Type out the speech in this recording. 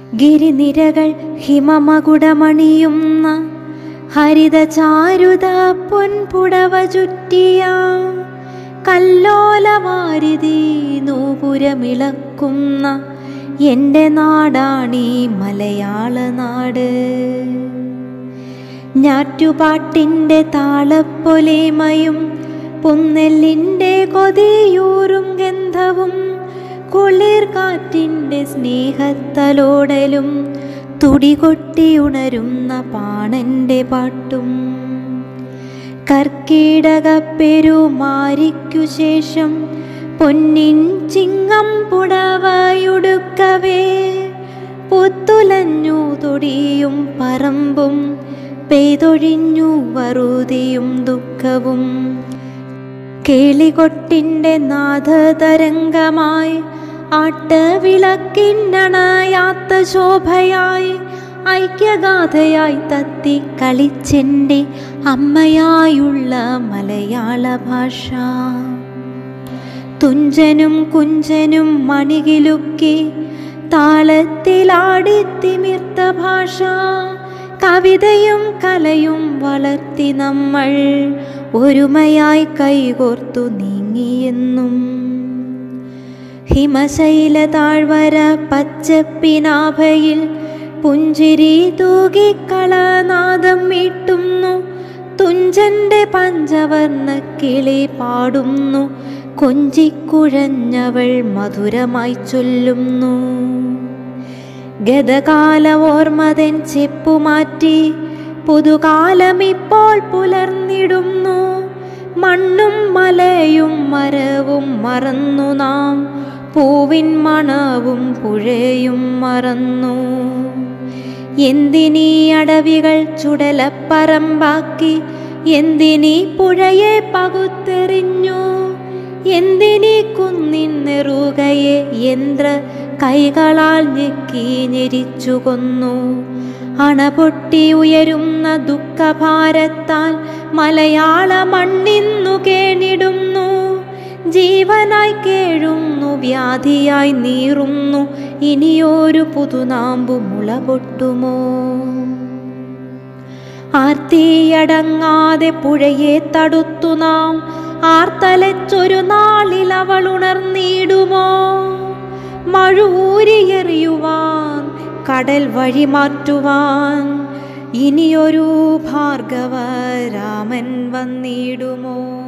ഗിരിനിരകൾ ഹിമമകുടമണിയുന്ന ഹരിത ചാരുത പൊൻപുടവ ചുറ്റിയ കല്ലോലവാരിതി നൂപുരമിളക്കുന്ന എൻ്റെ നാടാണീ മലയാള നാട് ഞാറ്റുപാട്ടിൻ്റെ താളപ്പൊലിമയും പുന്നെല്ലിൻ്റെ കൊതിയൂറും ഗന്ധവും കുളിർ കാറ്റിൻ്റെ സ്നേഹത്തലോടലും തുടികൊട്ടിയുണരുന്ന പാണൻ്റെ പാട്ടും കർക്കിടക പെരുമാരിക്കു ശേഷം പൊന്നിൻ ചിങ്ങം പുടവയുടുക്കവേ പുത്തുലഞ്ഞു തൊടിയും പറമ്പും പെയ്തൊഴിഞ്ഞു വറുതിയും ദുഃഖവും കേളികൊട്ടിൻ്റെ നാദതരംഗമായി ആട്ടവിളക്കിന്നണയാത്ത ശോഭയായി ഐക്യഗാഥയായി തത്തി കളിച്ചെൻ്റെ അമ്മയായുള്ള മലയാള ഭാഷ തുഞ്ചനും കുഞ്ചനും മണികിലുക്കി താളത്തിലാടിത്തിമിർത്ത ഭാഷ കവിതയും കലയും വളർത്തി നമ്മൾ ഒരുമയായി കൈകോർത്തു നീങ്ങിയെന്നും ഹിമശൈല താഴ്വര പച്ചപ്പിനാഭയിൽ പുഞ്ചിരി തൂകിക്കളനാദം മീട്ടുന്നു തുഞ്ചന്റെ പഞ്ചവർണ്ണ കിളി പാടുന്നു കൊഞ്ചിക്കുഴഞ്ഞവൾ മധുരമായി ചൊല്ലുന്നു ഗതകാല ഓർമ്മതൻ ചെപ്പുമാറ്റി പുതുകാലം ഇപ്പോൾ പുലർന്നിടുന്നു മണ്ണും മലയും മരവും മറന്നു നാം പൂവിൻ മണവും പുഴയും മറന്നു എന്തിനീ അടവികൾ ചുടലപ്പറമ്പാക്കി എന്തിനീ പുഴയെ പകുത്തെറിഞ്ഞു എന്തിനീ കുന്നിൻ നെറുകയെ യന്ത്ര കൈകളാൽ ഞെക്കി ഞെരിച്ചു കൊന്നു അണപൊട്ടി ഉയരുന്ന ദുഃഖഭാരത്താൽ മലയാള മണ്ണിന്നു കേണിടുന്നു ജീവനായി കേഴുന്നു വ്യാധിയായി നീറുന്നു ഇനിയൊരു പുതുനാമ്പു മുള പൊട്ടുമോ ആർത്തിയടങ്ങാതെ പുഴയെ തടുത്തു നാം ആർത്തലച്ചൊരു നാളിൽ അവൾ ഉണർന്നിടുമോ മഴൂരിയെറിയുവാൻ കടൽ വഴി മാറ്റുവാൻ ഇനിയൊരു ഭാർഗവ രാമൻ വന്നിടുമോ